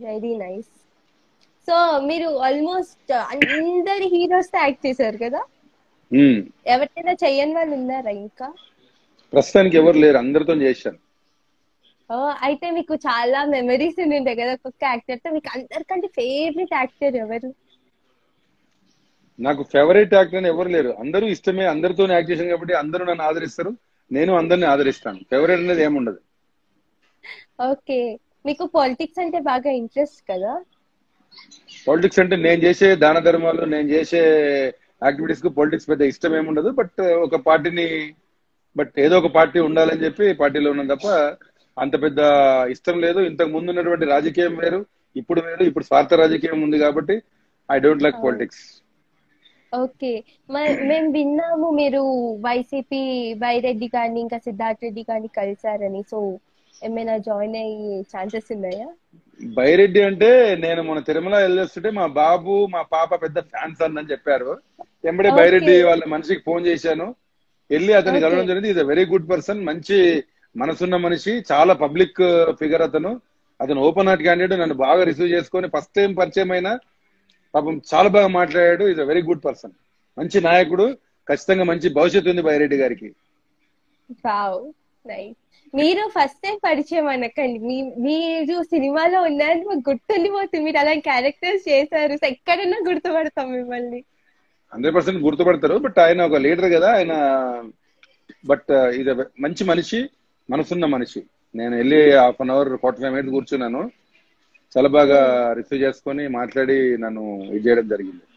Very nice so మీరు almost అందరి heroes తో యాక్ట్ చేశారు కదా ఉమ్. ఎవరికైనా చెయ్యని వాళ్ళు ఉన్నారా ఇంకా ప్రస్తుతానికి ఎవరు లేరు అందరితో చేశాను ఓ, అయితే మీకు చాలా మెమరీస్ ఉంటాయి కదా ఒక్కొక్క యాక్టర్ తో మీకు అందరికంటే ఫేవరెట్ యాక్టర్ ఎవరు నాకు ఫేవరెట్ యాక్టర్ అని ఎవరు లేరు అందరూ ఇష్టమే అందరితో యాక్ట్ చేశాను కాబట్టి అందరూ నన్ను ఆదరిస్తారు నేను అందరిని ఆదరిస్తాను ఫేవరెట్ అనేది ఏముండదు ఓకే మీకు పాలిటిక్స్ అంటే బాగా ఇంట్రెస్ట్ కదా పాలిటిక్స్ అంటే నేను చేసే దాన ధర్మాలు నేను చేసే యాక్టివిటీస్ కు పాలిటిక్స్ పెద్ద ఇష్టం ఏముండదు బట్ ఒక పార్టీని బట్ ఏదో ఒక పార్టీ ఉండాలని చెప్పి పార్టీలో ఉన్నాం తప్ప అంత పెద్ద ఇష్టం లేదు ఇంతకు ముందు ఉన్నటువంటి రాజకీయం వేరు ఇప్పుడు వేరు ఇప్పుడు స్వార్థ రాజకీయం ఉంది కాబట్టి I don't like politics okay మ- మేము విన్నాము మీరు వైసీపీ బైరెడ్డి కానీ ఇంకా సిద్ధార్థ్ రెడ్డి కానీ కలిసారని సో ఏమైనా జాయిన్ అయ్యే ఛాన్సెస్ ఉన్నాయా బైరెడ్డి అంటే నేను మన తిరుమల వెళ్ళొస్తుంటే మా బాబు మా పాప పెద్ద ఫ్యాన్స్ అని చెప్పారు ఎంబడే Okay. బైరెడ్డి వాళ్ళ మనిషికి ఫోన్ చేశాను వెళ్ళి అతన్ని Okay. కలవడం జరిగింది ఇది వెరీ గుడ్ పర్సన్ మంచి మనసున్న మనిషి చాలా పబ్లిక్ ఫిగర్ అతను అతను ఓపెన్ హార్ట్ క్యాండిడేట్ నన్ను బాగా రిసీవ్ చేసుకొని ఫస్ట్ టైం పరిచయం అయినా పాపం చాలా బాగా మాట్లాడాడు ఇస్ వెరీ గుడ్ పర్సన్ మంచి నాయకుడు ఖచ్చితంగా మంచి భవిష్యత్తు ఉంది బైరెడ్డి గారికి వావ్ నైస్ మీరు ఫస్ట్ టైం పరిచయం అనకండి మీ మీరు సినిమాలో ఉన్నారని మాకు గుర్తుండిపోతుంది మీరు అలా క్యారెక్టర్స్ చేశారు సో ఎక్కడన్నా గుర్తుపడతాం మిమ్మల్ని హండ్రెడ్ పర్సెంట్ గుర్తుపడతారు బట్ ఆయన ఒక లీడర్ కదా ఆయన బట్ ఇది మంచి మనిషి మనసున్న మనిషి నేను వెళ్ళి half an hour forty five minutes కూర్చున్నాను చాలా బాగా రిసీవ్ చేసుకొని మాట్లాడి నన్ను ఇది చేయడం జరిగింది